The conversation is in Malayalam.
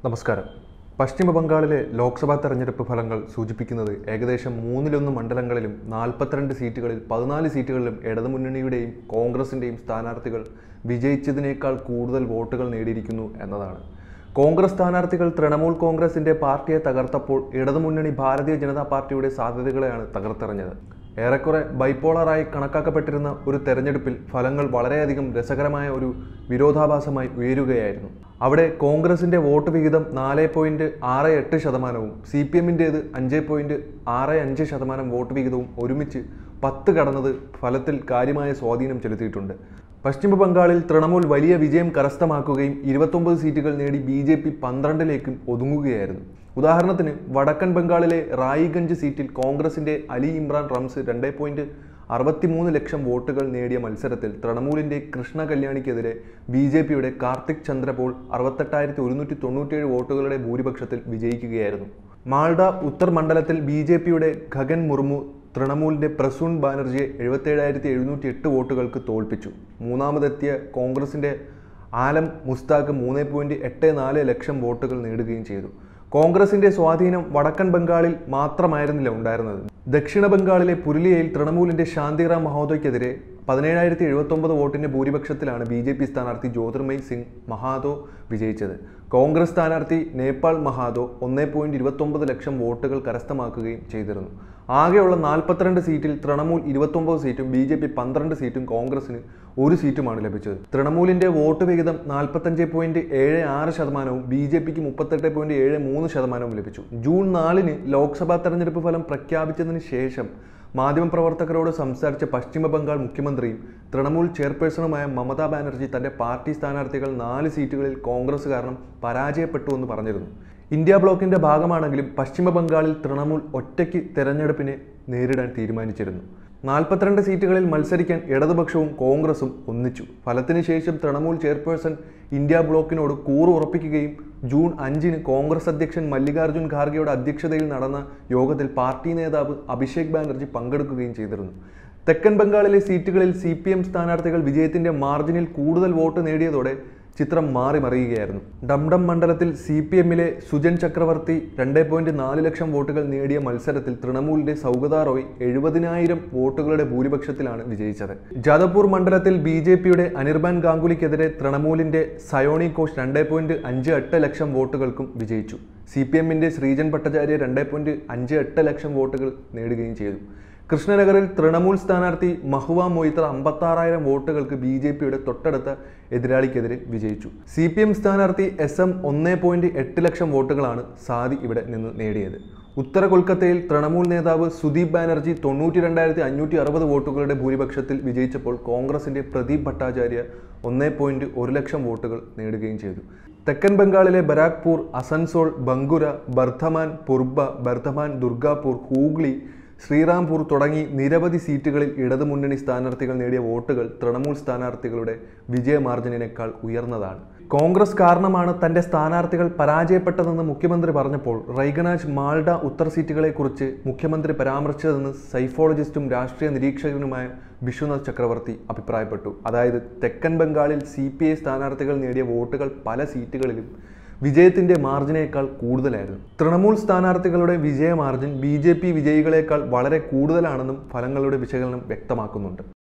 നമസ്കാരം പശ്ചിമ ബംഗാളിലെ ലോക്സഭാ തെരഞ്ഞെടുപ്പ് ഫലങ്ങൾ സൂചിപ്പിക്കുന്നത് ഏകദേശം മൂന്നിലൊന്ന് മണ്ഡലങ്ങളിലും നാൽപ്പത്തിരണ്ട് സീറ്റുകളിൽ പതിനാല് സീറ്റുകളിലും ഇടതുമുന്നണിയുടെയും കോൺഗ്രസിൻ്റെയും സ്ഥാനാർത്ഥികൾ വിജയിച്ചതിനേക്കാൾ കൂടുതൽ വോട്ടുകൾ നേടിയിരിക്കുന്നു എന്നതാണ് കോൺഗ്രസ് സ്ഥാനാർത്ഥികൾ തൃണമൂൽ കോൺഗ്രസിന്റെ പാർട്ടിയെ തകർത്തപ്പോൾ ഇടതുമുന്നണി ഭാരതീയ ജനതാ പാർട്ടിയുടെ സാധ്യതകളെയാണ് തകർത്തെറിഞ്ഞത് ഏറെക്കുറെ ബൈപ്പോളറായി കണക്കാക്കപ്പെട്ടിരുന്ന ഒരു തെരഞ്ഞെടുപ്പിൽ ഫലങ്ങൾ വളരെയധികം രസകരമായ ഒരു വിരോധാഭാസമായി ഉയരുകയായിരുന്നു അവിടെ കോൺഗ്രസിന്റെ വോട്ട് വിഹിതം നാല് പോയിന്റ് ആറ് എട്ട് ശതമാനവും സി പി എമ്മിൻ്റേത് അഞ്ച് പോയിന്റ് ആറ് അഞ്ച് ശതമാനം വോട്ട് വിഹിതവും ഒരുമിച്ച് പത്ത് കടന്നത് ഫലത്തിൽ കാര്യമായ സ്വാധീനം ചെലുത്തിയിട്ടുണ്ട് പശ്ചിമ ബംഗാളിൽ തൃണമൂൽ വലിയ വിജയം കരസ്ഥമാക്കുകയും ഇരുപത്തൊമ്പത് സീറ്റുകൾ നേടി ബി ജെ പി പന്ത്രണ്ടിലേക്കും ഒതുങ്ങുകയായിരുന്നു ഉദാഹരണത്തിന് വടക്കൻ ബംഗാളിലെ റായിഗഞ്ച് സീറ്റിൽ കോൺഗ്രസിന്റെ അലി ഇമ്രാൻ റംസ് രണ്ട് പോയിന്റ് അറുപത്തിമൂന്ന് ലക്ഷം വോട്ടുകൾ നേടിയ മത്സരത്തിൽ തൃണമൂലിന്റെ കൃഷ്ണ കല്യാണിക്കെതിരെ ബി ജെ പിയുടെ കാർത്തിക് ചന്ദ്രപോൾ അറുപത്തെട്ടായിരത്തി ഒരുന്നൂറ്റി തൊണ്ണൂറ്റിയേഴ് വോട്ടുകളുടെ ഭൂരിപക്ഷത്തിൽ വിജയിക്കുകയായിരുന്നു മാൾഡ ഉത്തർ മണ്ഡലത്തിൽ ബി ജെ പിയുടെ ഖഗൻ മുർമു തൃണമൂലിന്റെ പ്രസൂൺ ബാനർജിയെ എഴുപത്തേഴായിരത്തി എഴുന്നൂറ്റി എട്ട് വോട്ടുകൾക്ക് തോൽപ്പിച്ചു മൂന്നാമതെത്തിയ കോൺഗ്രസിന്റെ ആലം മുസ്താഖ് മൂന്ന് പോയിന്റ് എട്ട് നാല് ലക്ഷം വോട്ടുകൾ നേടുകയും ചെയ്തു കോൺഗ്രസിന്റെ സ്വാധീനം വടക്കൻ ബംഗാളിൽ മാത്രമായിരുന്നില്ല ഉണ്ടായിരുന്നത് ദക്ഷിണ ബംഗാളിലെ പുരുലിയയിൽ തൃണമൂലിന്റെ ശാന്തിറാം മഹോദയ്ക്കെതിരെ പതിനേഴായിരത്തി എഴുപത്തൊമ്പത് വോട്ടിന്റെ ഭൂരിപക്ഷത്തിലാണ് ബി ജെ പി സ്ഥാനാർത്ഥി ജ്യോതിർമയ് സിംഗ് മഹാതോ വിജയിച്ചത് കോൺഗ്രസ് സ്ഥാനാർത്ഥി നേപ്പാൾ മഹാതോ ഒന്നേ പോയിന്റ് ഇരുപത്തൊമ്പത് ലക്ഷം വോട്ടുകൾ കരസ്ഥമാക്കുകയും ചെയ്തിരുന്നു ആകെയുള്ള നാൽപ്പത്തിരണ്ട് സീറ്റിൽ തൃണമൂൽ ഇരുപത്തൊമ്പത് സീറ്റും ബി ജെ പി പന്ത്രണ്ട് സീറ്റും കോൺഗ്രസിന് ഒരു സീറ്റുമാണ് ലഭിച്ചത് തൃണമൂലിന്റെ വോട്ട് വിഹിതം നാൽപ്പത്തഞ്ച് പോയിന്റ് ഏഴ് ആറ് ശതമാനവും ബി ജെ പിക്ക് മുപ്പത്തെട്ട് പോയിന്റ് ഏഴ് മൂന്ന് ശതമാനവും ലഭിച്ചു ജൂൺ നാലിന് ലോക്സഭാ തെരഞ്ഞെടുപ്പ് ഫലം പ്രഖ്യാപിച്ചതിന് ശേഷം മാധ്യമപ്രവർത്തകരോട് സംസാരിച്ച പശ്ചിമ ബംഗാൾ മുഖ്യമന്ത്രിയും തൃണമൂൽ ചെയർപേഴ്സണുമായ മമതാ ബാനർജി തന്റെ പാർട്ടി സ്ഥാനാർത്ഥികൾ നാല് സീറ്റുകളിൽ കോൺഗ്രസ് കാരണം പരാജയപ്പെട്ടു എന്ന് പറഞ്ഞിരുന്നു ഇന്ത്യ ബ്ലോക്കിന്റെ ഭാഗമാണെങ്കിലും പശ്ചിമ ബംഗാളിൽ തൃണമൂൽ ഒറ്റയ്ക്ക് തെരഞ്ഞെടുപ്പിനെ നേരിടാൻ തീരുമാനിച്ചിരുന്നു നാൽപ്പത്തിരണ്ട് സീറ്റുകളിൽ മത്സരിക്കാൻ ഇടതുപക്ഷവും കോൺഗ്രസും ഒന്നിച്ചു ഫലത്തിന് ശേഷം തൃണമൂൽ ചെയർപേഴ്സൺ ഇന്ത്യ ബ്ലോക്കിനോട് കൂറ് ഉറപ്പിക്കുകയും ജൂൺ അഞ്ചിന് കോൺഗ്രസ് അധ്യക്ഷൻ മല്ലികാർജ്ജുൻ ഖാർഗെയുടെ അധ്യക്ഷതയിൽ നടന്ന യോഗത്തിൽ പാർട്ടി നേതാവ് അഭിഷേക് ബാനർജി പങ്കെടുക്കുകയും ചെയ്തിരുന്നു തെക്കൻ ബംഗാളിലെ സീറ്റുകളിൽ സി പി എം സ്ഥാനാർത്ഥികൾ വിജയത്തിന്റെ മാർജിനിൽ കൂടുതൽ വോട്ട് നേടിയതോടെ ചിത്രം മാറി മറിയുകയായിരുന്നു ഡംഡം മണ്ഡലത്തിൽ സി പി എമ്മിലെ സുജൻ ചക്രവർത്തി രണ്ട് പോയിന്റ് നാല് ലക്ഷം വോട്ടുകൾ നേടിയ മത്സരത്തിൽ തൃണമൂലിന്റെ സൗഗത റോയ് എഴുപതിനായിരം വോട്ടുകളുടെ ഭൂരിപക്ഷത്തിലാണ് വിജയിച്ചത് ജാദവ്പൂർ മണ്ഡലത്തിൽ ബി ജെ പിയുടെ അനിർബാൻ ഗാംഗുലിക്കെതിരെ തൃണമൂലിന്റെ സയോണി ഘോഷ് രണ്ട് പോയിന്റ് അഞ്ച് എട്ട് ലക്ഷം വോട്ടുകൾക്കും വിജയിച്ചു സി പി എമ്മിന്റെ ശ്രീജൻ ഭട്ടാചാര്യ രണ്ട് പോയിന്റ് അഞ്ച് എട്ട് ലക്ഷം വോട്ടുകൾ നേടുകയും ചെയ്തു കൃഷ്ണനഗറിൽ തൃണമൂൽ സ്ഥാനാർത്ഥി മഹുവ മൊയ്ത്ര അമ്പത്താറായിരം വോട്ടുകൾക്ക് ബി ജെ പിയുടെ തൊട്ടടുത്ത എതിരാളിക്കെതിരെ വിജയിച്ചു സി പി എം സ്ഥാനാർത്ഥി എസ് എം ഒന്ന് പോയിന്റ് എട്ട് ലക്ഷം വോട്ടുകളാണ് സാദി ഇവിടെ നിന്ന് നേടിയത് ഉത്തര കൊൽക്കത്തയിൽ തൃണമൂൽ നേതാവ് സുദീപ് ബാനർജി തൊണ്ണൂറ്റി രണ്ടായിരത്തി അഞ്ഞൂറ്റി അറുപത് വോട്ടുകളുടെ ഭൂരിപക്ഷത്തിൽ വിജയിച്ചപ്പോൾ കോൺഗ്രസിന്റെ പ്രദീപ് ഭട്ടാചാര്യ ഒന്ന് പോയിന്റ് ഒരു ലക്ഷം വോട്ടുകൾ നേടുകയും ചെയ്തു തെക്കൻ ബംഗാളിലെ ബരാക്പൂർ അസൻസോൾ ബങ്കുര ബർധമാൻ പുർബ ബർധമാൻ ദുർഗാപൂർ ഹൂഗ്ലി ശ്രീറാംപൂർ തുടങ്ങി നിരവധി സീറ്റുകളിൽ ഇടതുമുന്നണി സ്ഥാനാർത്ഥികൾ നേടിയ വോട്ടുകൾ തൃണമൂൽ സ്ഥാനാർത്ഥികളുടെ വിജയ മാർജിനേക്കാൾ ഉയർന്നതാണ് കോൺഗ്രസ് കാരണമാണ് തന്റെ സ്ഥാനാർത്ഥികൾ പരാജയപ്പെട്ടതെന്ന് മുഖ്യമന്ത്രി പറഞ്ഞപ്പോൾ റൈഗനാജ് മാൾഡ ഉത്തർ സീറ്റുകളെക്കുറിച്ച് മുഖ്യമന്ത്രി പരാമർശിച്ചതെന്ന് സൈഫോളജിസ്റ്റും രാഷ്ട്രീയ നിരീക്ഷകനുമായ വിശ്വനാഥ് ചക്രവർത്തി അഭിപ്രായപ്പെട്ടു അതായത് തെക്കൻ ബംഗാളിൽ സി പി ഐ സ്ഥാനാർത്ഥികൾ നേടിയ വോട്ടുകൾ പല സീറ്റുകളിലും വിജയത്തിന്റെ മാർജിനേക്കാൾ കൂടുതലായിരുന്നു തൃണമൂൽ സ്ഥാനാർത്ഥികളുടെ വിജയ മാർജിൻ ബി ജെ പി വിജയികളേക്കാൾ വളരെ കൂടുതലാണെന്നും ഫലങ്ങളുടെ വിശകലനം വ്യക്തമാക്കുന്നുണ്ട്